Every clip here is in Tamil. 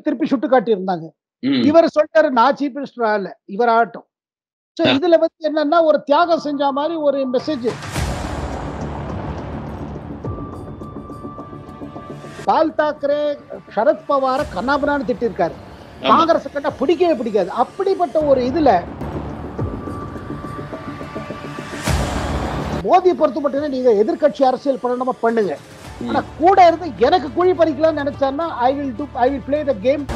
திருப்பி சுட்டு காட்டியிருந்தாங்க ம். இவர் சொல்லிட்டாரு நான் சீஃப் மினிஸ்டர் ஆகல இவர் ஆகட்டும் சோ ஆ. இதுல வந்து என்னன்னா ஒரு தியாகம் செஞ்ச மாதிரி ஒரு மெசேஜ் பால் தாக்கரே சரத் பவார கண்ணாபனான்னு திட்டிருக்காரு ஆமா. காங்கிரஸ் கண்டா பிடிக்கவே பிடிக்காது அப்படிப்பட்ட ஒரு இதுல மோதியை பொறுத்த மட்டும் நீங்க எதிர்க்கட்சி அரசியல் பண்ணணுமா பண்ணுங்க ம். ஆனா கூட இருந்து எனக்கு குழி பறிக்கலாம்னு நினைச்சான்னா I will do I will play the game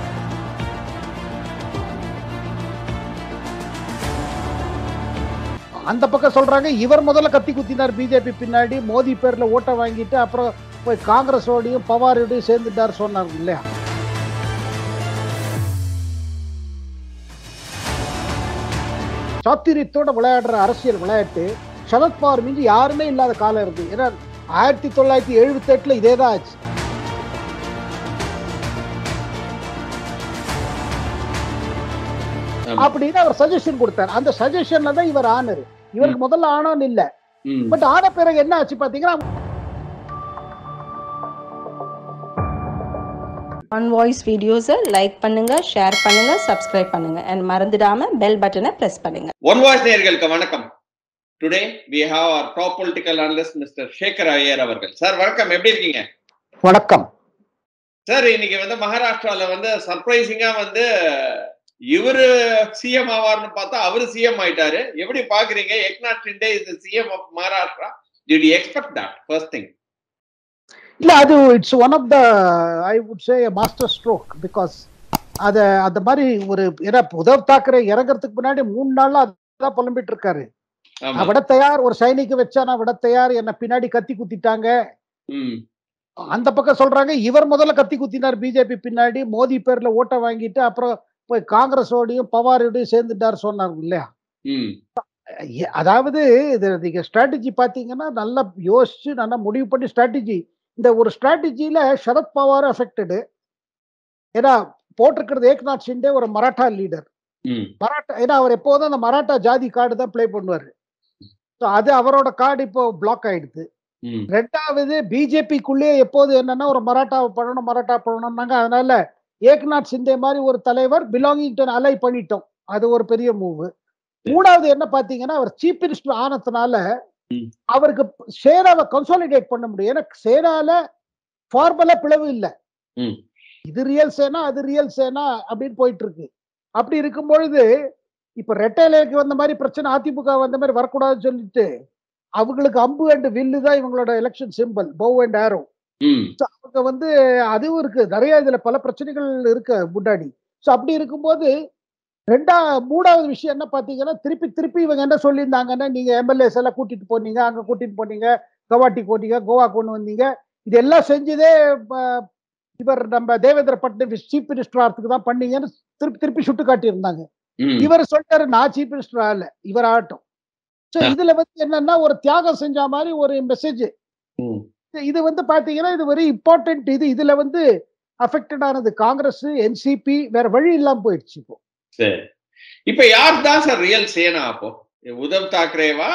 அந்த பக்கம் சொல்றாங்க இவர் முதல்ல கத்தி குத்தினார் பிஜேபி பின்னாடி மோடி பேர்ல ஓட்டை வாங்கிட்டு அப்புறம் போய் காங்கிரஸோடையும் பவாரோடையும் சேர்ந்துட்டார் சொன்னாங்க இல்லையா சாத்திரியத்தோட விளையாடுற அரசியல் விளையாட்டு சரத்பவார் மிஞ்சி யாருமே இல்லாத காலம் இருக்கு ஏன்னா ஆயிரத்தி தொள்ளாயிரத்தி எழுபத்தி எட்டுல இதே தான் ஆச்சு ஆமா. அப்படின்னு அவர் சஜஷன் கொடுத்தார் அந்த சஜஷன்ல தான் இவர் ஆனாரு இவருக்கு முதல்ல ஆனான்னு இல்ல ம். பட் ஆன பிறகு என்ன ஆச்சு பாத்தீங்கன்னா ஆன் வாய்ஸ் வீடியோஸை லைக் பண்ணுங்க ஷேர் பண்ணுங்க சப்ஸ்கிரைப் பண்ணுங்க அண்ட் மறந்துடாம பெல் பட்டனை பிரஸ் பண்ணுங்க ஒன் வாய்ஸ் நேயர்களுக்கு வணக்கம் today we have our top political analyst mister Shekhar Iyer அவர்கள் சார் வணக்கம் எப்படி இருக்கீங்க வணக்கம் சார் இன்னைக்கு வந்து மகாராஷ்டிரால வந்து சர்ப்ரைசிங்கா வந்து இவரு சிஎம் ஆவார்னு பார்த்தா அவரு சிஎம் ஆயிட்டாரு எப்படி பாக்குறீங்க எக்நாத் ஷிண்டே இது CM of Maharashtra did you expect that first thing இல்ல அது it's one of the I would say master stroke because அத அந்த மாதிரி ஒரு ஏன்னா உத்தவ் தாக்கரே இறங்குறதுக்கு முன்னாடி மூணு நாள்ல அதான் புலம்பிட்டு இருக்காரு ஆமா நான் விட தயார் ஒரு சைனிக்கு வச்சா நான் விட தயார் என்ன பின்னாடி கத்தி குத்திட்டாங்க ம் அந்த பக்கம் சொல்றாங்க இவர் முதல்ல கத்தி குத்தினார் பிஜேபி பின்னாடி மோடி பேர்ல ஓட்டை வாங்கிட்டு அப்புறம் போய் காங்கிரஸோடையும் பவாரோடையும் சேர்ந்துட்டார் சொன்னாங்க இல்லையா ம் எ- அதாவது இது நீங்க ஸ்ட்ராட்டஜி பாத்தீங்கன்னா நல்லா யோசிச்சு நல்லா முடிவு பண்ணி ஸ்ட்ராட்டஜி இந்த ஒரு ஸ்ட்ராட்டஜியில சரத் பவார் அஃபெக்டடு ஏன்னா போட்டிருக்கிறது ஏக்நாத் ஷிண்டே ஒரு மராட்டா லீடர் ம் மராட்டா ஏன்னா அவர் எப்போதும் அந்த மராட்டா ஜாதி கார்டு தான் ப்ளே பண்ணுவாரு ஸோ அது அவரோட கார்டு இப்போ பிளாக் ஆயிடுது ம் ரெண்டாவது பிஜேபிக்குள்ளேயே எப்போது என்னன்னா ஒரு மராட்டாவை பண்ணணும் மராட்டா பண்ணணும்னாங்க அதனால ஏக்நாத் சிண்டே மாதிரி ஒரு தலைவர் பிலாங்கிங் டு அலை பண்ணிட்டோம் அது ஒரு பெரிய மூவ் மூணாவது என்ன பாத்தீங்கன்னா அவர் சீஃப் மினிஸ்டர் ஆனதுனால ம். அவருக்கு சேனாவை கன்சாலிடேட் பண்ண முடியும் ஏன்னா சேனால ஃபார்மலா பிளவு இல்ல ம். இது ரியல் சேனா அது ரியல் சேனா அப்படின்னு போயிட்டு இருக்கு அப்படி இருக்கும் பொழுது இப்ப ரெட்டையிலேக்கு வந்த மாதிரி பிரச்சனை அதிமுக வந்த மாதிரி வரக்கூடாதுன்னு சொல்லிட்டு அவங்களுக்கு அம்பு அண்ட் வில்லு தான் இவங்களோட election symbol bow and arrow ம் அவங்க வந்து அதுவும் இருக்கு நிறைய இதுல பல பிரச்சனைகள் இருக்கு முன்னாடி ஸோ அப்படி இருக்கும்போது ரெண்டா மூணாவது விஷயம் என்ன பாத்தீங்கன்னா திருப்பி திருப்பி இவங்க என்ன சொல்லியிருந்தாங்கன்னா நீங்க எம்எல்ஏஸ் எல்லாம் கூட்டிட்டு போனீங்க அங்க கூட்டிட்டு போனீங்க கவாட்டி போனீங்க கோவா கொண்டு வந்தீங்க இதெல்லாம் செஞ்சதே ப- இவர் நம்ம தேவேந்திர பட்னவிஸ் சீஃப் மினிஸ்டர் ஆகிறதுக்கு தான் பண்ணீங்கன்னு திருப்பி திருப்பி சுட்டு காட்டியிருந்தாங்க ம் இவர் சொல்லிட்டாரு நான் சீஃப் மினிஸ்டர் ஆகல இவர் ஆகட்டும் ஸோ ஆ. இதுல வந்து என்னன்னா ஒரு தியாகம் செஞ்ச மாதிரி ஒரு மெசேஜ் ம் இது வந்து பாத்தீங்கன்னா இது வெரி இம்பார்ட்டன்ட் இது இதுல வந்து அஃபெக்டட் ஆனது காங்கிரஸ் என்சிபி வேற வழி இல்லாம போயிடுச்சு இப்போ சரி இப்ப யார் தான் சார் ரியல் சேனா அப்போ உத்தவ் தாக்கரேவா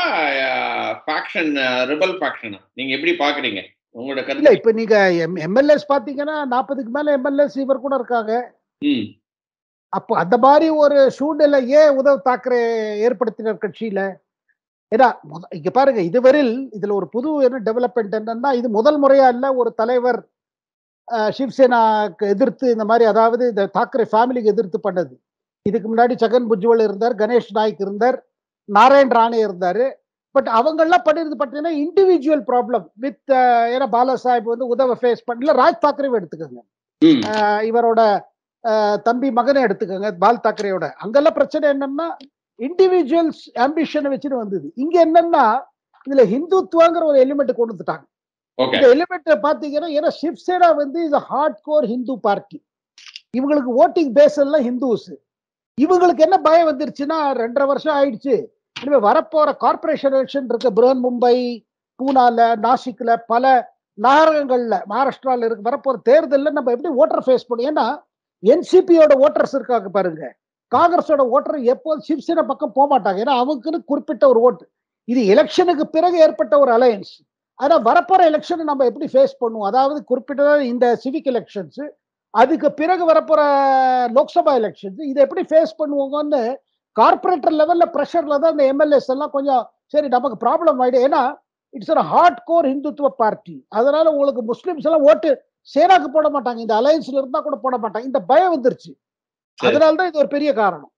ஃபேக்ஷன் ரிபல் ஃபேக்ஷனா நீங்க எப்படி பாக்குறீங்க உங்களோட இல்ல கருத்து இப்ப நீங்க எம்எல்ஏஸ் பாத்தீங்கன்னா நாற்பதுக்கு மேல எம்எல்ஏஸ் இவர் கூட இருக்காங்க ம் அப்போ அந்த மாதிரி ஒரு சூழ்நிலை ஏன் உத்தவ் தாக்கரே ஏற்படுத்தினர் கட்சியில ஏன்னா முத- இங்க பாருங்க இதுவரையில் இதுல ஒரு புது என்ன டெவலப்மெண்ட் என்னன்னா இது முதல் முறையா இல்ல ஒரு தலைவர் அஹ், சிவசேனாக்கு எதிர்த்து இந்த மாதிரி அதாவது இந்த தாக்கரே ஃபேமிலிக்கு எதிர்த்து பண்ணது இதுக்கு முன்னாடி ஜெகன் புஜ்வல் இருந்தார் கணேஷ் நாய்க் இருந்தார் நாராயண் ராணே இருந்தாரு பட் அவங்கெல்லாம் பண்ணிருந்து பார்த்தீங்கன்னா இண்டிவிஜுவல் ப்ராப்ளம் வித் ஏன்னா பாலா சாஹிப் வந்து உதவ ஃபேஸ் பண்ணல ராஜ் தாக்கரேவை எடுத்துக்கோங்க ம் ஆஹ் இவரோட ஆஹ் தம்பி மகனை எடுத்துக்கோங்க பால் தாக்கரேயோட அங்கெல்லாம் பிரச்சனை என்னன்னா இண்டிவிஜுவல்ஸ் ஆம்பிஷனை வச்சுட்டு வந்தது இங்க என்னன்னா இதுல ஹிந்துத்துவங்கிற ஒரு எலிமெண்ட் கொண்டு வந்துட்டாங்க ஓகே இந்த எலிமெண்ட் பாத்தீங்கன்னா ஏன்னா சிவசேனா வந்து இது ஹார்ட் கோர் ஹிந்து பார்ட்டி இவங்களுக்கு ஓட்டிங் பேஸ் எல்லாம் ஹிந்துஸ் இவங்களுக்கு என்ன பயம் வந்துருச்சுன்னா ரெண்டரை வருஷம் ஆயிடுச்சு இனிமே வரப்போற கார்பரேஷன் எலெக்ஷன் இருக்கு புரன் மும்பை பூனால நாசிக்ல பல நகரங்கள்ல மகாராஷ்டிரால இருக்கு வரப்போற தேர்தல்ல நம்ம எப்படி ஓட்டர் ஃபேஸ் பண்ணும் ஏன்னா என்சிபியோட ஓட்டர்ஸ் இருக்காங்க பாருங்க காங்கிரஸோட ஓட்டர் எப்போதும் சிவசேனா பக்கம் போக மாட்டாங்க ஏன்னா அவங்களுக்குன்னு குறிப்பிட்ட ஒரு ஓட்டு இது எலெக்ஷனுக்கு பிறகு ஏற்பட்ட ஒரு அலையன்ஸ் ஆனா வரப்போற எலெக்ஷனை நம்ம எப்படி ஃபேஸ் பண்ணுவோம் அதாவது குறிப்பிட்ட இந்த சிவிக் எலெக்ஷன்ஸ் அதுக்கு பிறகு வரப்போற லோக்சபா எலெக்ஷன்ஸ் இதை எப்படி ஃபேஸ் பண்ணுவாங்கன்னு கார்பரேட்டர் லெவல்ல ப்ரெஷர்ல தான் இந்த எம்எல்ஏஸ் எல்லாம் கொஞ்சம் சரி நமக்கு ப்ராப்ளம் ஆயிடும் ஏன்னா இட்ஸ் ஒரு ஹார்ட் கோர் இந்துத்துவ பார்ட்டி அதனால உங்களுக்கு முஸ்லிம்ஸ் எல்லாம் ஓட்டு சேனாக்கு போட மாட்டாங்க இந்த அலையன்ஸ்ல இருந்தா கூட போட மாட்டாங்க இந்த பயம் வந்துருச்சு சரி. அதனால தான் இது ஒரு பெரிய காரணம்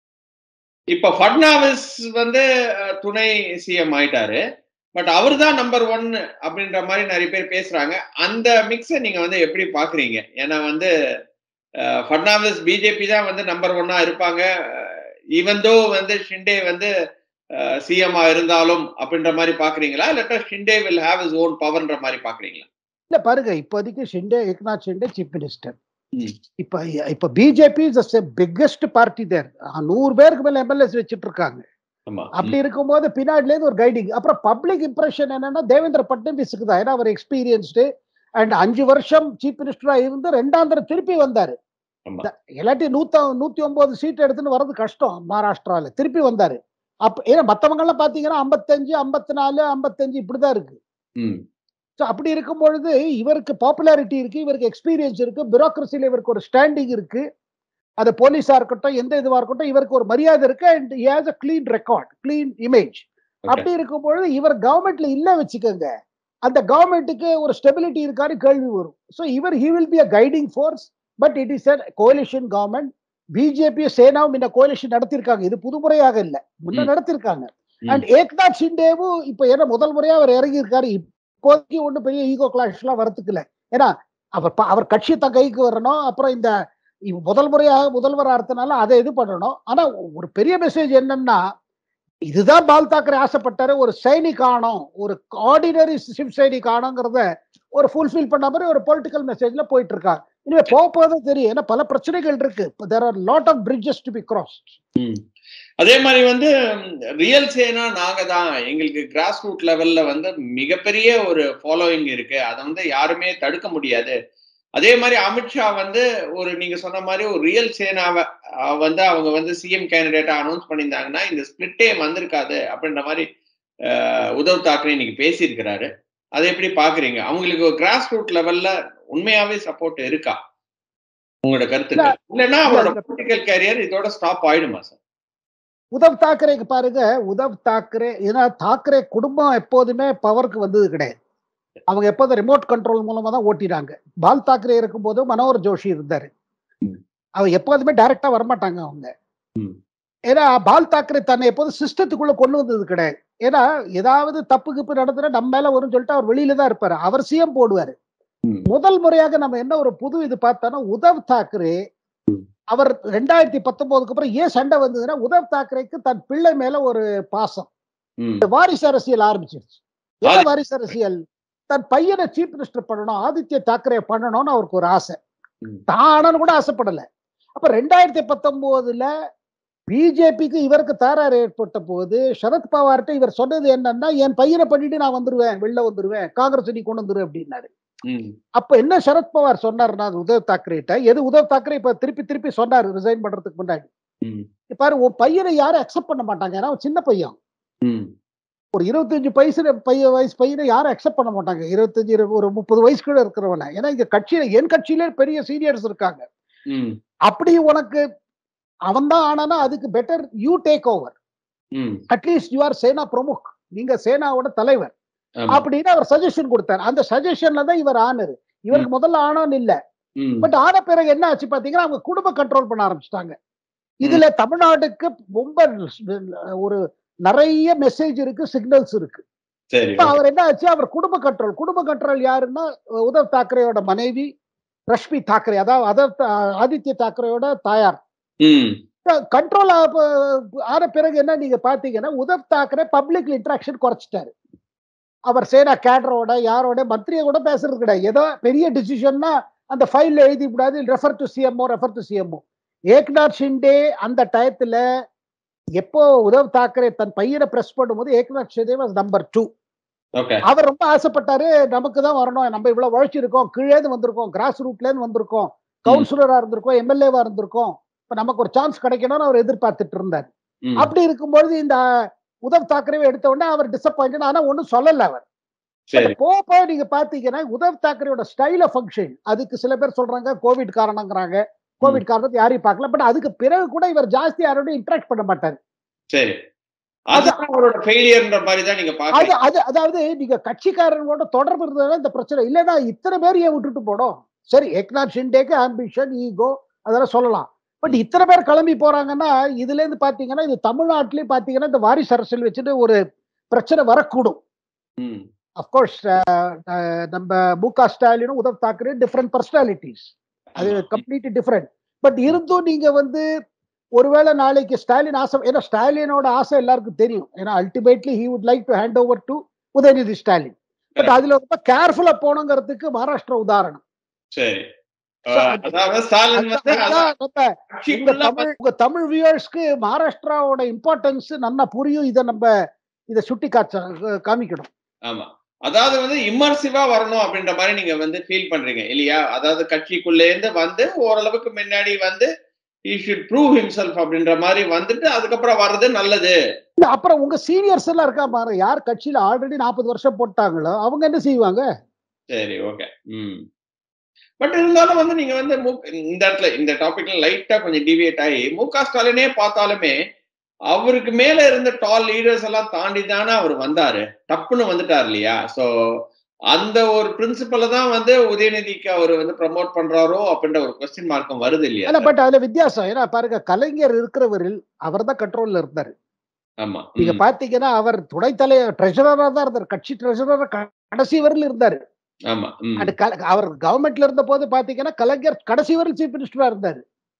இப்ப ஃபட்னாவிஸ் வந்து அஹ், துணை சிஎம் ஆயிட்டாரு பட் அவர் தான் நம்பர் ஒன் அப்படின்ற மாதிரி நிறைய பேர் பேசுறாங்க அந்த மிக்ஸை நீங்க வந்து எப்படி பாக்குறீங்க ஏன்னா வந்து அஹ், ஃபட்னாவிஸ் பிஜேபி தான் வந்து நம்பர் ஒன்னா இருப்பாங்க ஈவன் தோ வந்து ஷிண்டே வந்து சிஎம் இருந்தாலும் அப்படின்ற மாதிரி பாக்குறீங்களா இல்லாட்டா Shinde will have his own பவர்ன்ற மாதிரி பாக்குறீங்களா இல்ல பாருங்க இப்போதைக்கு ஷிண்டே ஏக்நாத் ஷிண்டே சீஃப் மினிஸ்டர் ம். இப்ப இப்ப BJP is biggest party there நூறு பேருக்கு மேல எம்எல்ஏஸ் வச்சுட்டு இருக்காங்க ஆமா அப்படி இருக்கும்போது பின்னாடில இருந்து ஒரு கைடிங் அப்புறம் பப்ளிக் இம்ப்ரெஷன் என்னன்னா தேவேந்திர பட்னவிஸுக்கு தான் ஏன்னா அவர் எக்ஸ்பீரியன்ஸ்டு அண்ட் அஞ்சு வருஷம் சீஃப் மினிஸ்டரா இருந்து ரெண்டாம் தடவை திருப்பி வந்தாரு ஆமா. இந்த- இல்லாட்டி நூத்த நூத்தி ஒன்பது சீட் எடுத்துன்னு வர்றது கஷ்டம் மகாராஷ்டிரால திருப்பி வந்தாரு அப்ப ஏன்னா மத்தவங்க எல்லாம் பாத்தீங்கன்னா ஐம்பத்தஞ்சு ஐம்பத்தி நாலு ஐம்பத்தஞ்சு இப்படிதான் இருக்கு ம் ஸோ அப்படி இருக்கும் பொழுது இவருக்கு பாப்புலாரிட்டி இருக்கு இவருக்கு எக்ஸ்பீரியன்ஸ் இருக்கு பியூரோக்ரஸியில் இவருக்கு ஒரு ஸ்டாண்டிங் இருக்கு அது போலீஸா இருக்கட்டும் எந்த இதுவா இருக்கட்டும் இவருக்கு ஒரு மரியாதை இருக்கு and has a clean record clean image Okay. அப்படி இருக்கும் பொழுது இவர் கவர்மெண்ட்ல இல்ல வச்சுக்கோங்க அந்த கவர்மெண்ட்டுக்கு ஒரு ஸ்டெபிலிட்டி இருக்காரு கேள்வி வரும் ஸோ இவர் he will be a guiding force but it is a coalition government BJP சேனாவும் இந்த கோலிஷன் நடத்திருக்காங்க இது புதுமுறையாக இல்ல முன்ன ம். நடத்திருக்காங்க ம். அண்ட் ஏக்நாத் ஷிண்டேவும் இப்ப ஏன்னா முதல் முறையா அவர் இறங்கி இருக்காரு இப்போதைக்கு ஒன்றும் பெரிய ஈகோ கிளாஷ் எல்லாம் வரத்துக்கு இல்ல ஏன்னா அவர் ப- அவர் கட்சி தன் கைக்கு வரணும் அப்புறம் இந்த இவ் முதல் முறையாக முதல்வர் ஆகிறதுனால அதை இது பண்ணணும் ஆனா ஒரு பெரிய மெசேஜ் என்னன்னா இதுதான் பால் தாக்கரே ஆசைப்பட்டாரு ஒரு சைனிக் ஆணும் ஒரு ஆர்டினரி சிவ் சைனிக் ஆணுங்கிறத ஒரு ஃபுல்ஃபில் பண்ண மாதிரி ஒரு பொலிட்டிக்கல் மெசேஜ்ல போயிட்டு இருக்காங்க இனிமே போக போதான் தெரியும் ஏன்னா பல பிரச்சனைகள் இருக்கு there are lot of bridges to be cross ம். அதே மாதிரி வந்து ரியல் சேனா நாங்க தான் எங்களுக்கு கிராஸ் ரூட் லெவல்ல வந்து மிகப்பெரிய ஒரு ஃபாலோயிங் இருக்கு அதை வந்து யாருமே தடுக்க முடியாது அதே மாதிரி அமித்ஷா வந்து ஒரு நீங்க சொன்ன மாதிரி ஒரு ரியல் சேனாவை அஹ், வந்து அவங்க வந்து சிஎம் கேண்டிடேட்டா அனௌன்ஸ் பண்ணியிருந்தாங்கன்னா இந்த ஸ்பிளிட்டே வந்திருக்காது அப்படின்ற மாதிரி அஹ், உத்தவ் தாக்கரே இன்னைக்கு பேசியிருக்கிறாரு அதை எப்படி பாக்குறீங்க அவங்களுக்கு கிராஸ் ரூட் லெவல்ல உண்மையாவே சப்போர்ட் இருக்கா உங்களோட கருத்துக்கள் இல்லைன்னா அவரோட இல்ல. பொலிட்டிக்கல் கேரியர் இதோட ஸ்டாப் ஆயிடுமா சார் உத்தவ் தாக்கரேக்கு பாருங்க உத்தவ் தாக்கரே ஏன்னா தாக்கரே குடும்பம் எப்போதுமே பவருக்கு வந்தது கிடையாது அவங்க எப்போதும் ரிமோட் கண்ட்ரோல் மூலமா தான் ஓட்டினாங்க பால் தாக்கரே இருக்கும்போது மனோகர் ஜோஷி இருந்தாரு ம். அவங்க எப்போதுமே டைரக்டா வரமாட்டாங்க அவங்க ம். ஏன்னா பால் தாக்கரே தன்னை எப்போதும் சிஸ்டத்துக்குள்ள கொண்டு வந்தது கிடையாது ஏன்னா ஏதாவது தப்பு கிப்பு நடந்துனா நம்ம மேல வரும்னு சொல்லிட்டு அவர் வெளியில தான் இருப்பாரு அவர் சிஎம் போடுவாரு ம். முதல் முறையாக நம்ம என்ன ஒரு புது இது பார்த்தோம்னா உத்தவ் தாக்கரே ம். அவர் ரெண்டாயிரத்தி பத்தொன்பதுக்கு அப்புறம் ஏன் சண்டை வந்ததுன்னா உத்தவ் தாக்கரேக்கு தன் பிள்ளை மேல ஒரு பாசம் ம். இந்த வாரிசு அரசியல் ஆரம்பிச்சிருச்சு என்ன வாரி- வாரிசு அரசியல் தன் பையனை சீஃப் மினிஸ்டர் பண்ணணும் ஆதித்ய தாக்கரே பண்ணணும்னு அவருக்கு ஒரு ஆசை ம். தானு கூட ஆசைப்படல அப்ப ரெண்டாயிரத்தி பத்தொன்பதுல பிஜேபிக்கு இவருக்கு தாராறு ஏற்பட்ட போது சரத் பவார்கிட்ட இவர் சொன்னது என்னன்னா என் பையனை பண்ணிட்டு நான் வந்துருவேன் வெளில வந்துருவேன் காங்கிரஸ் நீ கொண்டு வந்துரு அப்படின்னாரு ம். அப்ப என்ன சரத் பவார் சொன்னாருன்னா அது உத்தவ் தாக்கரேட்ட எது உத்தவ் தாக்கரே இப்ப திருப்பி திருப்பி சொன்னாரு ரிசைன் பண்றதுக்கு முன்னாடி ம். பாரு உன் பையனை யாரும் அக்செப்ட் பண்ண மாட்டாங்க ஏன்னா அவன் சின்ன பையன் ம். ஒரு இருபத்தஞ்சு வயசு பையன் வயசு பையனை யாரும் அக்செப்ட் பண்ண மாட்டாங்க இருபத்தஞ்சு இரு- ஒரு முப்பது வயசுக்குள்ள இருக்கிறவன ஏன்னா இங்க கட்சியில என் கட்சியிலே பெரிய சீனியர்ஸ் இருக்காங்க ம். அப்படி உனக்கு அவன் தான் ஆனானா அதுக்கு பெட்டர் யூ டேக் ஓவர் ம். At least you are Sena Pramukh நீங்க சேனாவோட தலைவர் ஆமா. அப்படின்னு அவர் சஜஷன் கொடுத்தார் அந்த சஜஷன்ல தான் இவர் ஆனரு இவருக்கு முதல்ல ஆனான்னு இல்ல ம். பட் ஆன பிறகு என்ன ஆச்சு பாத்தீங்கன்னா அவங்க குடும்ப கண்ட்ரோல் பண்ண ஆரம்பிச்சிட்டாங்க இதுல தமிழ்நாட்டுக்கு ரொம்ப ஒரு நிறைய மெசேஜ் இருக்கு சிக்னல்ஸ் இருக்கு சரி இப்ப அவர் என்ன ஆச்சு அவர் குடும்ப கண்ட்ரோல் குடும்ப கண்ட்ரோல் யாருன்னா உத்தவ் தாக்கரேயோட மனைவி ரஷ்மி தாக்கரே அதாவது அதர் தா- ஆதித்ய தாக்கரேயோட தாயார் ம். கண்ட்ரோல் ஆன பிறகு என்ன நீங்க பாத்தீங்கன்னா உத்தவ் தாக்கரே பப்ளிக் இன்ட்ராக்ஷன் குறைச்சிட்டாரு அவர் சேனா கேடரோட யாரோட மந்திரியை கூட பேசுறது கிடையாது ஏதோ பெரிய டிசிஷன்னா அந்த ஃபைல்ல எழுதி விடாது refer to CMO refer to CMO Eknath Shinde அந்த டயத்துல எப்போ உத்தவ் தாக்கரே தன் பையனை பிரஸ் பண்ணும்போது Eknath Shinde was number two okay அவர் ரொம்ப ஆசைப்பட்டாரு நமக்கு தான் வரணும் நம்ம இவ்வளவு உழைச்சிருக்கோம் கீழேந்து வந்திருக்கோம் கிராஸ் ரூட்ல இருந்து வந்திருக்கோம் கவுன்சிலரா இருந்திருக்கோம் எம்எல்ஏவா இருந்திருக்கோம் இப்ப நமக்கு ஒரு சான்ஸ் கிடைக்கணும்னு அவர் எதிர்பார்த்துட்டு இருந்தார் ம். அப்படி இருக்கும்பொழுது இந்த உத்தவ் தாக்கரேவை எடுத்த உடனே அவர் டிசப்பாயிண்டட் ஆனா ஒண்ணும் சொல்லல அவர் சரி போக போக நீங்க பாத்தீங்கன்னா உத்தவ் தாக்கரேயோட ஸ்டைல் ஆஃப் ஃபங்க்ஷன் அதுக்கு சில பேர் சொல்றாங்க கோவிட் காரணங்கிறாங்க கோவிட் காரணத்தை யாரையும் பார்க்கல பட் அதுக்கு பிறகு கூட இவர் ஜாஸ்தி யாரோட இன்டராக்ட் பண்ண மாட்டாரு சரி அதான் அவரோட ஃபெயிலியர்ன்ற மாதிரி தான் நீங்க அது பாக்குறீங்க அது அதாவது நீங்க கட்சிக்காரங்களோட தொடர்பு இருந்ததால இந்த பிரச்சனை இல்லைன்னா இத்தனை பேர் ஏன் விட்டுட்டு போடும் சரி ஏக்நாத் ஷிண்டேக்கு ஆம்பிஷன் ஈகோ அதெல்லாம் சொல்லலாம் பட் இத்தனை பேர் கிளம்பி போறாங்கன்னா இதுல இருந்து பாத்தீங்கன்னா இது தமிழ்நாட்டிலயும் பாத்தீங்கன்னா இந்த வாரிசு அரசியல் வச்சுட்டு ஒரு பிரச்சனை வரக்கூடும் ம், அப்கோர்ஸ் நம்ம மு க ஸ்டாலினும் உத்தவ் தாக்கரே டிஃப்ரெண்ட் பர்சனாலிட்டிஸ் அது ஆமா. கம்ப்ளீட்லி டிஃப்ரெண்ட் பட் இருந்தும் நீங்க வந்து ஒருவேளை நாளைக்கு ஸ்டாலின் ஆசை ஏன்னா ஸ்டாலினோட ஆசை எல்லாருக்கும் தெரியும் ஏன்னா ultimately he would like to hand over to Udhayanidhi Stalin but அதுல ரொம்ப கேர்ஃபுல்லா போனோங்கிறதுக்கு மகாராஷ்டிரா உதாரணம் சரி So, அஹ், அதாவது ஸ்டாலின் வந்து அதான் அதான் நம்ம உங்க கட்சிக்குள்ள தமிழ் உங்க தமிழ் வியூவர்ஸ்க்கு மகாராஷ்டிராவோட இம்பார்ட்டன்ஸ் நல்லா புரியும் இதை நம்ம இதை சுட்டி காச்ச காமிக்கணும் ஆமா அதாவது வந்து இம்மர்சிவா வரணும் அப்படின்ற மாதிரி நீங்க வந்து ஃபீல் பண்றீங்க இல்லையா அதாவது கட்சிக்குள்ளே இருந்து வந்து ஓரளவுக்கு முன்னாடி வந்து ஈ ஷுட் ப்ரூவ் ஹிம்செல்ஃப் அப்படின்ற மாதிரி வந்துட்டு அதுக்கப்புறம் வர்றது நல்லது இல்ல அப்புறம் உங்க சீனியர்ஸ் எல்லாம் இருக்கா பாரு யார் கட்சியில ஆல்ரெடி நாற்பது வருஷம் போட்டாங்களோ அவங்க என்ன செய்வாங்க சரி ஓகே ம் பட் இருந்தாலும் வந்து நீங்க வந்து மு- இந்த இடத்துல இந்த டாபிக்ல லைட்டா கொஞ்சம் டிவியேட் ஆகி மு க ஸ்டாலினே பார்த்தாலுமே அவருக்கு மேல இருந்த டால் லீடர்ஸ் எல்லாம் தாண்டி தானே அவர் வந்தாரு டப்புன்னு வந்துட்டார் இல்லையா சோ அந்த ஒரு பிரின்சிபலை தான் வந்து உதயநிதிக்கு அவர் வந்து ப்ரமோட் பண்றாரோ அப்படின்ற ஒரு கொஸ்டின் மார்க்கும் வருது இல்லையா ஆனா பட் அதுல வித்தியாசம் ஏன்னா பாருங்க கலைஞர் இருக்கிறவரில் அவர் தான் கண்ட்ரோல்ல இருந்தாரு ஆமா நீங்க ம், பாத்தீங்கன்னா அவர் துணைத் தலைவர் ட்ரெஷரரா தான் இருந்தார் கட்சி ட்ரெஷரரா கடைசி வரையில் இருந்தாரு ஆமா ம், அது கல- அவர் கவர்மெண்ட்ல இருந்த போது பாத்தீங்கன்னா கலைஞர் கடைசி வரையில் சீஃப் மினிஸ்டரா இருந்தாரு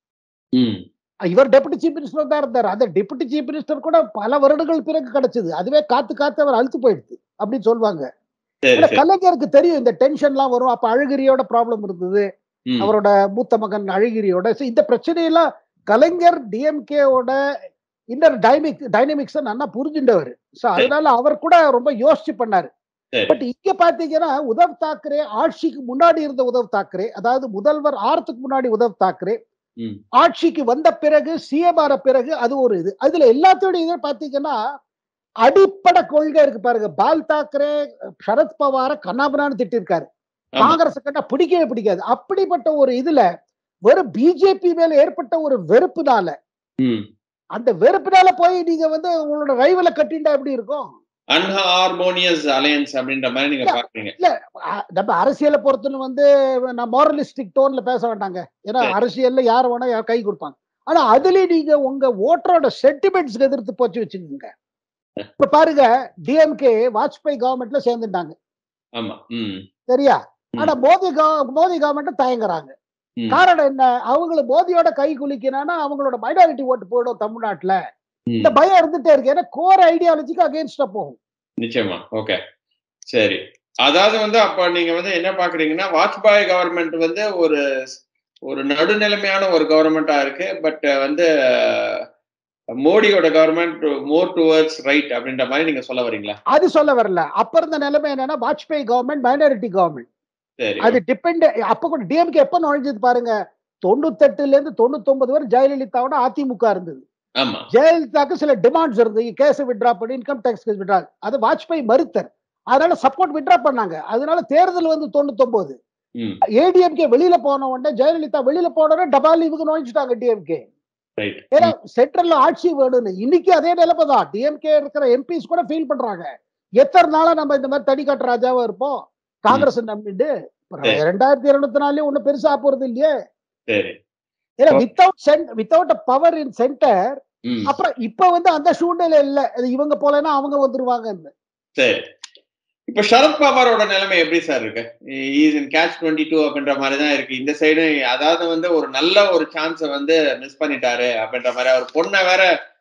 ம், இவர் டெபுட்டி சீஃப் மினிஸ்டர் தான் இருந்தார் அந்த டெபுட்டி சீஃப் மினிஸ்டர் கூட பல வருடங்கள் பிறகு கிடைச்சது அதுவே காத்து காத்து அவர் அழுத்து போயிடுது அப்படின்னு சொல்லுவாங்க சரி ஏன்னா சரி கலைஞருக்கு தெரியும் இந்த டென்ஷன்லாம் வரும் அப்ப அழகிரியோட ப்ராப்ளம் இருந்தது ம், அவரோட மூத்த மகன் அழகிரியோட So, இந்த பிரச்சனையெல்லாம் கலைஞர் டிஎம்கேவோட இன்னர் டைமிக் டைனமிக்ஸை நல்லா புரிஞ்சுட்டவர் ஸோ அதனால அவர் கூட ரொம்ப யோசிச்சு பண்ணாரு சரி. பட் இங்க பாத்தீங்கன்னா உத்தவ் தாக்கரே ஆட்சிக்கு முன்னாடி இருந்த உத்தவ் தாக்கரே அதாவது முதல்வர் ஆறதுக்கு முன்னாடி உத்தவ் தாக்கரே ம், ஆட்சிக்கு வந்த பிறகு சிஎம் ஆன பிறகு அது ஒரு இது அதுல எல்லாத்தோட இது பாத்தீங்கன்னா அடிப்படை கொள்கை இருக்கு பாருங்க பால் தாக்கரே சரத் பவார கண்ணாபனான்னு திட்டிருக்காரு ஆமா காங்கிரஸ் கண்டா பிடிக்கவே பிடிக்காது அப்படிப்பட்ட ஒரு இதுல வெறும் பிஜேபி மேல ஏற்பட்ட ஒரு வெறுப்புனால ம் அந்த வெறுப்புனால போய் நீங்க வந்து உங்களோட ரைவலை கட்டிண்டா எப்படி இருக்கும் அன்ஹார்மோனியஸ் அலையன்ஸ் அப்படின்ற மாதிரி நீங்க இல்ல. பாக்குறீங்க அஹ் நம்ம அரசியலை பொறுத்துன்னு வந்து நான் மாரலிஸ்டிக் டோன்ல பேச வேண்டாங்க ஏன்னா சரி. அரசியல்ல யார் வேணா யார் கை கொடுப்பாங்க ஆனா அதுலயும் நீங்க உங்க ஓட்டரோட சென்டிமெண்ட்ஸ்க்கு எதிர்த்து போச்சு வச்சுக்கோங்க இப்ப பாருங்க டிஎம்கே வாஜ்பாய் கவர்மெண்ட்ல சேர்ந்துட்டாங்க ஆமா ம் சரியா ம். ஆனா மோடி கவ- மோடி கவர்மெண்ட் தயங்குறாங்க ம், காரணம் என்ன அவங்கள மோதியோட கை குலுக்கினா அவங்களோட மைனாரிட்டி ஓட்டு போயிடும் தமிழ்நாட்டுல ம். இந்த பயம் இருந்துட்டே இருக்கு ஏன்னா கோர் ஐடியாலஜிக்கு அகேன்ஸ்டா போகும் நிச்சயமா ஓகே சரி அதாவது வந்து அப்ப நீங்க வந்து என்ன பாக்குறீங்கன்னா வாஜ்பாய் கவர்மெண்ட் வந்து ஒரு ஒரு நடுநிலைமையான ஒரு கவர்மெண்டா இருக்கு பட் வந்து அஹ், மோடியோட கவர்மெண்ட் மோர் டுவர்ட்ஸ் ரைட் அப்படின்ற மாதிரி நீங்க சொல்ல வரீங்களா அது சொல்ல வரல அப்ப இருந்த நிலைமை என்னன்னா வாஜ்பாய் கவர்மெண்ட் மைனாரிட்டி கவர்மெண்ட் சரி அது டிபெண்ட் அப்ப கூட டிஎம்கே எப்ப நுழைஞ்சது பாருங்க தொண்ணூத்தெட்டுல இருந்து தொண்ணூத்தொன்பது வரை ஜெயலலிதாவோட அதிமுக இருந்தது ஆமா ஜெயலலிதாக்கு சில டிமாண்ட்ஸ் இருந்தது கேஸ் விட்ரா பண்ணி இன்கம் டேக்ஸ் கேஸ் விட்ரா அது வாஜ்பாய் மறுத்தர் அதனால சப்போர்ட் விட்ரா பண்ணாங்க அதனால தேர்தல் வந்து தொண்ணூத்தொன்பது ம் ஏடிஎம்கே வெளியில போன உடனே ஜெயலலிதா வெளியில போன உடனே டபால் இவங்க நுழைஞ்சிட்டாங்க டிஎம்கே ரைட் ஏன்னா சென்ட்ரல்ல ஆட்சி வேணும்னு இன்னைக்கு அதே நிலைமை தான் டிஎம்கே இருக்கிற எம்பிஸ் கூட ஃபீல் பண்றாங்க எத்தனை நாளா நம்ம இந்த மாதிரி தடிக்காட்டு ராஜாவா இருப்போம் காங்கிரஸ் நம்பிட்டு சரி. ரெண்டாயிரத்தி இருநூத்தி நாலுலயும் ஒண்ணும் பெருசா போறது இல்லையே சரி ஏன்னா oh. Without cent without power in centre ம் அப்புறம் இப்ப வந்து அந்த சூழ்நிலை இல்ல அது இவங்க போலன்னா அவங்க வந்துருவாங்க சரி இப்ப சரத் பவாரோட நிலைமை எப்படி சார் இருக்கு is in catch twenty two அப்படின்ற மாதிரி தான் இருக்கு இந்த சைடு அதாவது வந்து ஒரு நல்ல ஒரு சான்ஸை வந்து மிஸ் பண்ணிட்டாரு அப்படின்ற மாதிரி அவர் பொண்ணை வேற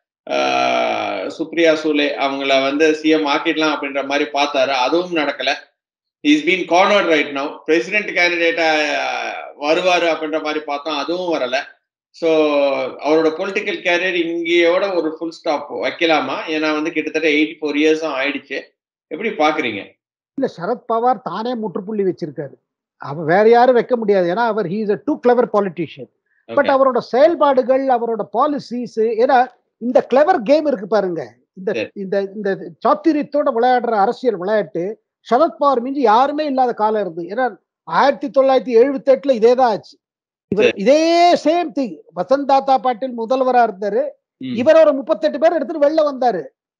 ஆஹ், சுப்ரியா சூலே அவங்கள வந்து சிஎம் ஆக்கிடலாம் அப்படின்ற மாதிரி பார்த்தாரு அதுவும் நடக்கல is been cornered right now president கேண்டிடேட்டா வருவாரு அப்படின்ற மாதிரி பார்த்தோம் அதுவும் வரல ஸோ அவரோட பொலிட்டிக்கல் கேரியர் இங்கேயோட ஒரு ஃபுல் ஸ்டாப் வைக்கலாமா ஏன்னா வந்து கிட்டத்தட்ட எயிட்டி ஃபோர் இயர்ஸும் ஆயிடுச்சு எப்படி பாக்குறீங்க இல்ல சரத் பவார் தானே முற்றுப்புள்ளி வச்சிருக்காரு அவர் வேற யாரும் வைக்க முடியாது ஏன்னா அவர் he's a too clever politician but Okay. அவரோட செயல்பாடுகள் அவரோட பாலிசிஸ் ஏன்னா இந்த கிளவர் கேம் இருக்கு பாருங்க இந்த சரி. இந்த இந்த சாத்திரியத்தோட விளையாடுற அரசியல் விளையாட்டு சரத்பவார் மிஞ்சி யாருமே இல்லாத காலம் இருந்து ஏன்னா ஆயிரத்தி தொள்ளாயிரத்தி எழுபத்தி எட்டுல இதே தான் ஆச்சு இவர் இதே சேம் திங் வசந்த் தாத்தா பாட்டில் முதல்வரா இருந்தாரு ம், இவர் ஒரு முப்பத்தெட்டு பேர் எடுத்துட்டு வெளில வந்தாரு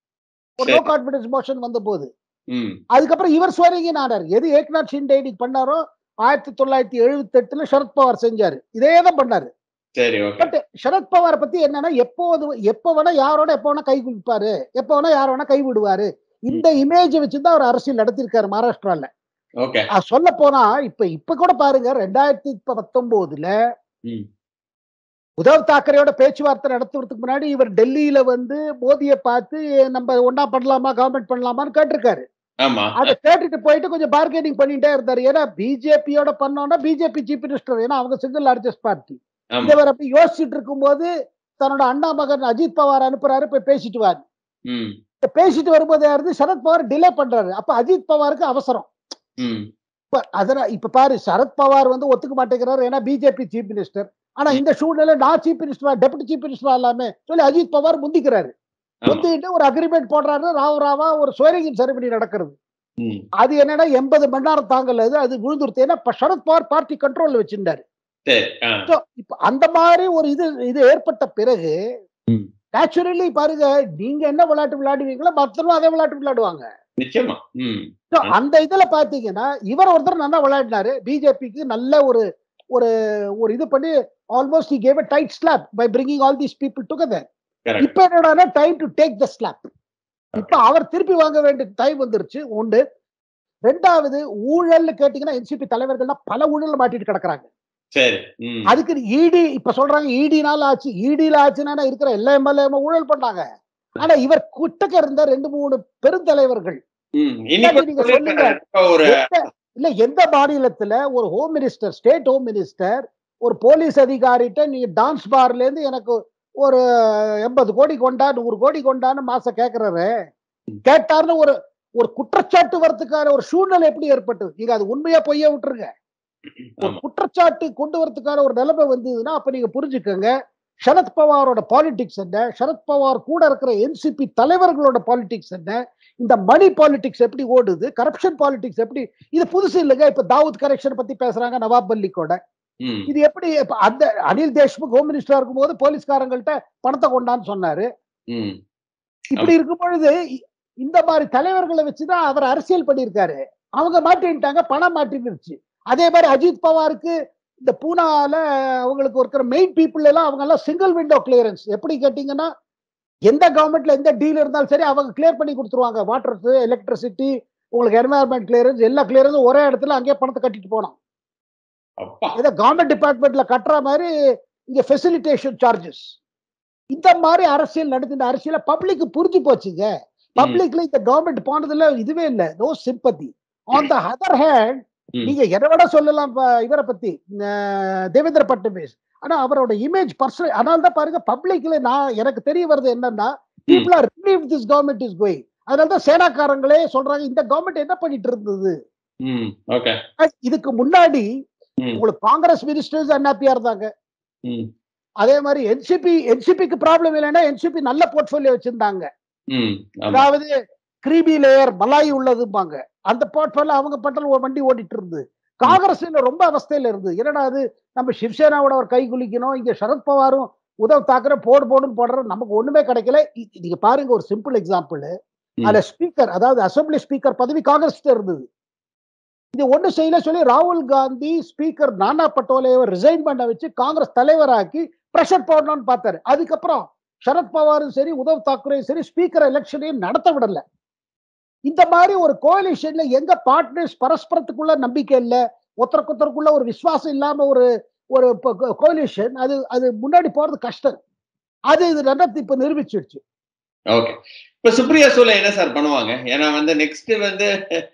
ஒரு நோ சரி. கான்பிடன்ஸ் மோஷன் வந்த போது ம், அதுக்கப்புறம் இவர் ஸ்வரிங்கன் ஆனார் எது ஏக்நாத் ஷிண்டே இன்னைக்கு பண்ணாரோ ஆயிரத்தி தொள்ளாயிரத்தி எழுபத்தி எட்டுல சரத்பவார் செஞ்சாரு இதே தான் பண்ணாரு சரி ஓகே பட் சரத்பவார் பத்தி என்னன்னா எப்போது எப்ப வேணா யாரோட எப்ப வேணா கை குளிப்பாரு எப்ப வேணா யார வேணா கை விடுவாரு இந்த இமேஜ் வச்சுதான் அவர் அரசியல் நடத்திருக்காரு மகாராஷ்டிரால ஓகே சொல்ல போனா இப்ப இப்ப கூட பாருங்க ரெண்டாயிரத்தி பத்தொன்பதுல ம். உத்தவ் தாக்கரேயோட பேச்சுவார்த்தை நடத்துறதுக்கு முன்னாடி இவர் டெல்லியில வந்து மோதியை பார்த்து நம்ம ஒன்னா பண்ணலாமா கவர்மெண்ட் பண்ணலாமான்னு கேட்டிருக்காரு ஆமா அதை கேட்டுட்டு போயிட்டு கொஞ்சம் பார்கெனிங் பண்ணிட்டே இருந்தாரு ஏன்னா பிஜேபியோட பண்ணோம்னா பிஜேபி சீஃப் மினிஸ்டர் ஏன்னா அவங்க சிங்கிள் லார்ஜஸ்ட் பார்ட்டி ஆமா இவர் அப்படி யோசிச்சுட்டு இருக்கும்போது தன்னோட அண்ணா மகன் அஜித் பவார் அனுப்புறாரு போய் பேசிட்டு வாரு ம் இப்ப பேசிட்டு வரும்போது யாரு சரத் பவார் டிலே பண்றாரு அப்ப அஜித் பவாருக்கு அவசரம் ம் இப்ப அதனால இப்ப பாரு சரத் பவார் வந்து ஒத்துக்க மாட்டேங்கிறாரு ஏன்னா பிஜேபி சீஃப் மினிஸ்டர் ஆனா இந்த சூழ்நிலை நான் chief minister deputy chief minister எல்லாமே சொல்லி அஜித் பவார் முந்திக்கிறாரு ஆமா முந்திட்டு ஒரு அக்ரிமெண்ட் போடுறாரு ராவ் ராவா ஒரு ஸ்வரிங்கின் செரிமனி நடக்கிறது ம் அது என்னன்னா எண்பது மணி நேரம் தாங்கல அது அது விழுந்துருத்து ஏன்னா இப்ப சரத் பவார் பார்ட்டி கண்ட்ரோல்ல வச்சிருந்தாரு சரி ஆ So, இப்ப அந்த மாதிரி ஒரு இது இது ஏற்பட்ட பிறகு ம். நேச்சுரலி பாருங்க நீங்க என்ன விளையாட்டு விளையாடுவீங்களோ மற்றவங்க அதே விளையாட்டு விளையாடுவாங்க நிச்சயமா ம் So, அந்த இதுல பாத்தீங்கன்னா இவர் ஒருத்தர் நல்லா விளையாடினாரு பிஜேபிக்கு நல்ல ஒரு ஒரு ஒரு இது பண்ணி almost he gave a tight slap by bringing all these people together correct இப்ப என்னடானா time to take the slap இப்ப அவர் திருப்பி வாங்க வேண்டிய டைம் வந்துருச்சு ஒன்று ரெண்டாவது ஊழல்னு கேட்டீங்கன்னா என்சிபி தலைவர்கள்லாம் பல ஊழல் மாட்டிட்டு கிடக்குறாங்க சரி ம் அதுக்கு இடி இப்ப சொல்றாங்க இடினால ஆச்சு இடியில ஆச்சுன்னா இருக்கிற எல்லா எம்எல்ஏ ஊழல் பண்ணாங்க ஆனா இவர் குட்டக்க இருந்த ரெண்டு மூணு பெருந்தலைவர்கள் ம் இன்னைக்கு நீங்க சொல்லுங்க. ஒரு எந்த- இல்ல எந்த மாநிலத்துல ஒரு home minister state home minister ஒரு போலீஸ் அதிகாரிட்ட நீங்க டான்ஸ் பார்ல இருந்து எனக்கு ஒரு எண்பது கோடி கொண்டா நூறு கோடி கொண்டான்னு மாசம் கேக்குறாரு கேட்டாருன்னு ஒரு ஒரு குற்றச்சாட்டு வரதுக்கான ஒரு சூழ்நிலை எப்படி ஏற்பட்டது நீங்க அது உண்மையா பொய்யா விட்டுருங்க ஒரு ஆமா குற்றச்சாட்டு கொண்டு வரதுக்கான ஒரு நிலைமை வந்ததுன்னா அப்ப நீங்க புரிஞ்சுக்கோங்க சரத் பவாரோட பாலிடிக்ஸ் என்ன சரத் பவார் கூட இருக்கிற என்சிபி தலைவர்களோட பாலிடிக்ஸ் என்ன இந்த மணி பாலிடிக்ஸ் எப்படி ஓடுது கரப்ஷன் பாலிடிக்ஸ் எப்படி இது புதுசு இல்லைங்க இப்ப தாவூத் கரெக்ஷன் பத்தி பேசுறாங்க நவாப் மல்லிக்கோட ம் இது எப்படி இப்ப அந்த அனில் தேஷ்முக் ஹோம் மினிஸ்டரா இருக்கும்போது போலீஸ்காரங்கள்ட்ட பணத்தை கொண்டான்னு சொன்னாரு ம் இப்படி இருக்கும் பொழுது இ- இந்த மாதிரி தலைவர்களை வச்சுதான் அவர் அரசியல் பண்ணியிருக்காரு அவங்க மாட்டின்ட்டாங்க பணம் மாட்டிருச்சு அதே மாதிரி அஜித் பவாருக்கு இந்த பூனால அவங்களுக்கு இருக்கிற மெயின் பீப்புள் எல்லாம் அவங்க எல்லாம் சிங்கிள் விண்டோ கிளியரன்ஸ் எப்படி கேட்டீங்கன்னா எந்த கவர்மெண்ட்ல எந்த டீல் இருந்தாலும் சரி அவங்க கிளியர் பண்ணி கொடுத்துருவாங்க வாட்டர் எலக்ட்ரிசிட்டி உங்களுக்கு என்வாயர்மெண்ட் கிளியரன்ஸ் எல்லா கிளியரன்ஸும் ஒரே இடத்துல அங்கேயே பணத்தை கட்டிட்டு போனோம் அப்பா ஏதோ கவர்மெண்ட் டிபார்ட்மெண்ட்ல கட்டுற மாதிரி இங்க ஃபெசிலிட்டேஷன் சார்ஜஸ் இந்த மாதிரி அரசியல் நடத்தின அரசியல பப்ளிக் புரிஞ்சு போச்சுங்க பப்ளிக்ல இந்த கவர்மெண்ட் போனதுல இதுவே இல்ல no sympathy on the other hand ம். நீங்க எதை விட சொல்லலாம் ப- இவரை பத்தி அஹ், தேவேந்திர பட்னவிஸ் ஆனா அவரோட இமேஜ் பர்சனல் அதனால தான் பாருங்க பப்ளிக்ல நான் எனக்கு தெரிய வருது என்னன்னா people are relieve this government is going அதனால தான் சேனாக்காரங்களே சொல்றாங்க இந்த கவர்மெண்ட் என்ன பண்ணிட்டு இருந்தது ம் ஓகே அஹ், இதுக்கு முன்னாடி ம் உங்களுக்கு காங்கிரஸ் மினிஸ்டர்ஸ் அன்ஹாப்பியா இருந்தாங்க ம் அதே மாதிரி என்சிபி என்சிபிக்கு ப்ராப்ளம் இல்லைன்னா என்சிபி நல்ல போர்ட்ஃபோலியோ வச்சிருந்தாங்க ம் ஆமா அதாவது கிரீபி லேயர் மலாய் உள்ளதும்பாங்க அந்த போர்ட்ஃபோலியோ அவங்க பட்டல் ஒரு வண்டி ஓடிட்டு இருந்து காங்கிரஸ் ரொம்ப அவஸ்தையில இருந்து என்னடா அது நம்ம சிவசேனாவோட ஒரு கை குலிக்கணும் இங்க சரத்பவாரும் உத்தவ் தாக்கரே போடு போடுன்னு போடுற நமக்கு ஒண்ணுமே கிடைக்கல இ- நீங்க பாருங்க ஒரு சிம்பிள் எக்ஸாம்பிள் ம். அதுல ஸ்பீக்கர் அதாவது அசம்பிளி ஸ்பீக்கர் பதவி காங்கிரஸ் இருந்தது இது ஒண்ணு செய்யல சொல்லி ராகுல் காந்தி ஸ்பீக்கர் நானா பட்டோலேவை ரிசைன் பண்ண வச்சு காங்கிரஸ் தலைவராக்கி பிரஷர் போடணும்னு பார்த்தாரு அதுக்கப்புறம் சரத் பவாரும் சரி உத்தவ் தாக்கரேயும் சரி ஸ்பீக்கர் எலெக்ஷனையும் நடத்த விடல இந்த மாதிரி ஒரு கோலிஷன்ல எங்க பார்ட்னர்ஸ் பரஸ்பரத்துக்குள்ள நம்பிக்கை இல்ல ஒருத்தருக்கு ஒருத்தருக்குள்ள ஒரு விசுவாசம் இல்லாம ஒரு ஒரு கோலிஷன் அது அது முன்னாடி போறது கஷ்டம் அது இது நடத்தி இப்ப நிரூபிச்சிடுச்சு ஓகே இப்ப சுப்ரியா சூலை என்ன சார் பண்ணுவாங்க ஏன்னா வந்து நெக்ஸ்ட் வந்து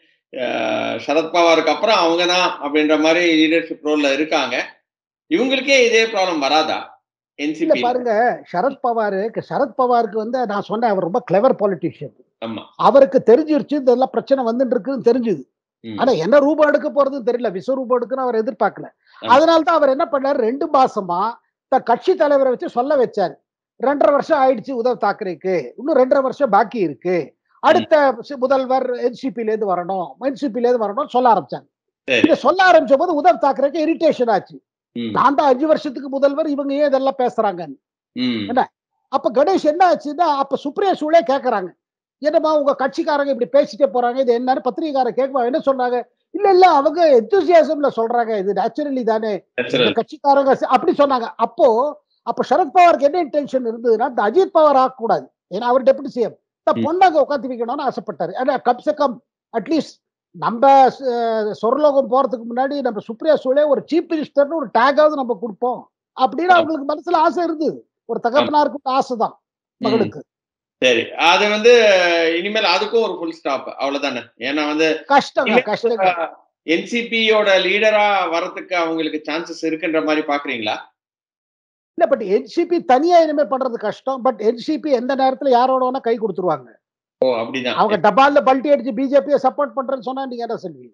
அஹ், சரத்பவாருக்கு அப்புறம் அவங்க தான் அப்படின்ற மாதிரி லீடர்ஷிப் ரோல்ல இருக்காங்க இவங்களுக்கே இதே ப்ராப்ளம் வராதா இல்ல என்சிபி பாருங்க சரத் பவாருக்கு சரத் பவாருக்கு வந்து நான் சொன்னேன் அவர் ரொம்ப கிளவர் பாலிட்டிஷியன் ஆமா அவருக்கு தெரிஞ்சிருச்சு இதெல்லாம் பிரச்சனை வந்துட்டு இருக்குன்னு தெரிஞ்சுது ம். ஆனா என்ன ரூபம் எடுக்க போறதுன்னு தெரியல விஸ்வரூபம் எடுக்குன்னு அவர் எதிர்பார்க்கல ஆமா. அதனால தான் அவர் என்ன பண்ணாரு ரெண்டு மாசமா தன் கட்சி தலைவரை வச்சு சொல்ல வச்சாரு ரெண்டரை வருஷம் ஆயிடுச்சு உத்தவ் தாக்கரேக்கு இன்னும் ரெண்டரை வருஷம் பாக்கி இருக்கு அடுத்த சி- முதல்வர் என்சிபில இருந்து வரணும் என்சிபில இருந்து வரணும் சொல்ல ஆரம்பிச்சாங்க சரி இதை சொல்ல ஆரம்பிச்ச போது உத்தவ் தாக்கரேக்கு இரிட்டேஷன் ஆச்சு ம், நான் தான் அஞ்சு வருஷத்துக்கு முதல்வர் இவங்க ஏன் இதெல்லாம் பேசுறாங்க ம், என்ன? அப்ப கணேஷ் என்ன ஆச்சுன்னா அப்ப சுப்ரியா சூழே கேக்குறாங்க என்னம்மா உங்க கட்சிக்காரங்க இப்படி பேசிட்டே போறாங்க இது என்னன்னு பத்திரிகைக்காரர் கேட்குவா என்ன சொன்னாங்க இல்ல இல்ல அவங்க எந்தூசியாசம்ல சொல்றாங்க இது நேச்சுரலி தானே natural. இந்த கட்சிக்காரங்க ச- அப்படி சொன்னாங்க அப்போ அப்ப சரத்பவாருக்கு என்ன இன்டென்ஷன் இருந்ததுன்னா இந்த அஜித் பவார் ஆகக்கூடாது ஏன்னா அவர் டெபுட்டி சிஎம் இந்த ம். பொண்ணாங்க உட்காந்து வைக்கணும்னு ஆசைப்பட்டாரு ஏன்னா கம்சே கம் அட்லீஸ்ட் நம்ம அஹ், சொர்லோகம் போறதுக்கு முன்னாடி நம்ம சுப்ரியா சூழே ஒரு சீஃப் மினிஸ்டர்னு ஒரு டேகாவது நம்ம கொடுப்போம் அப்படின்னு ஆமா. அவங்களுக்கு மனசுல ஆசை இருந்தது ஒரு தகப்பனாருக்கு ஆசைதான் மகளுக்கு சரி அது வந்து இனிமேல் அதுக்கும் ஒரு ஃபுல் ஸ்டாப் அவ்வளவுதானே ஏன்னா வந்து கஷ்டங்க கஷ்டங்க என்சிபியோட லீடரா வரதுக்கு அவங்களுக்கு சான்சஸ் இருக்குன்ற மாதிரி பாக்குறீங்களா இல்ல பட் என்சிபி தனியா இனிமே பண்றது கஷ்டம் பட் என்சிபி எந்த நேரத்துல யாரோட வேணா கை கொடுத்துருவாங்க ஓ அப்படிதான் அவங்க டபால்ல பல்ட்டி அடிச்சு பிஜேபியை சப்போர்ட் பண்றேன்னு சொன்னா நீங்க என்ன சொல்வீங்க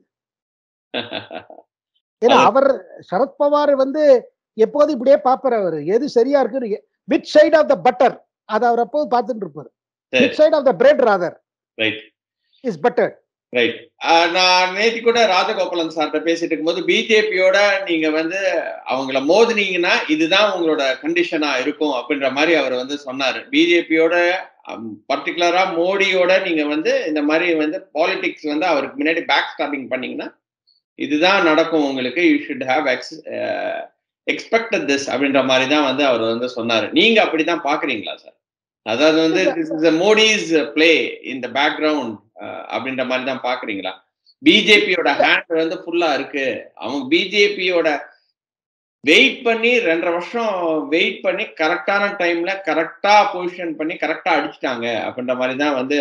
ஏன்னா அது- அவர் சரத்பவார் வந்து எப்போதும் இப்படியே பாப்பாரு அவரு எது சரியா இருக்கு with side of the butter அதை அவர் எப்போது பார்த்துட்டு இருப்பாரு சரி with side of the bread rather right is butter right நான் நேத்தி கூட ராஜகோபாலன் சார்கிட்ட பேசிட்டு இருக்கும்போது பிஜேபியோட நீங்க வந்து அவங்கள மோதுனீங்கன்னா இதுதான் உங்களோட கண்டிஷனா இருக்கும் அப்படின்ற மாதிரி அவர் வந்து சொன்னாரு பிஜேபியோட பர்டிகுலரா மோடியோட நீங்க வந்து இந்த மாதிரி வந்து பாலிடிக்ஸ் வந்து அவருக்கு முன்னாடி பேக் ஸ்டாப்பிங் பண்ணீங்கன்னா இதுதான் நடக்கும் உங்களுக்கு you should have ex expected this அப்படின்ற மாதிரி தான் வந்து அவர் வந்து சொன்னாரு நீங்க அப்படிதான் பாக்குறீங்களா சார் அதாவது வந்து திஸ் இஸ் மோடிஸ் பிளே இந்த பேக்ரவுண்ட் அப்படின்ற மாதிரி தான் பாக்குறீங்களா பிஜேபியோட ஹேண்ட் வந்து ஃபுல்லா இருக்கு அவங்க பிஜேபியோட வெயிட் பண்ணி ரெண்டரை வருஷம் வெயிட் பண்ணி கரெக்டான டைம்ல கரெக்டா பொசிஷன் பண்ணி கரெக்டா அடிச்சிட்டாங்க அப்படின்ற மாதிரி தான் வந்து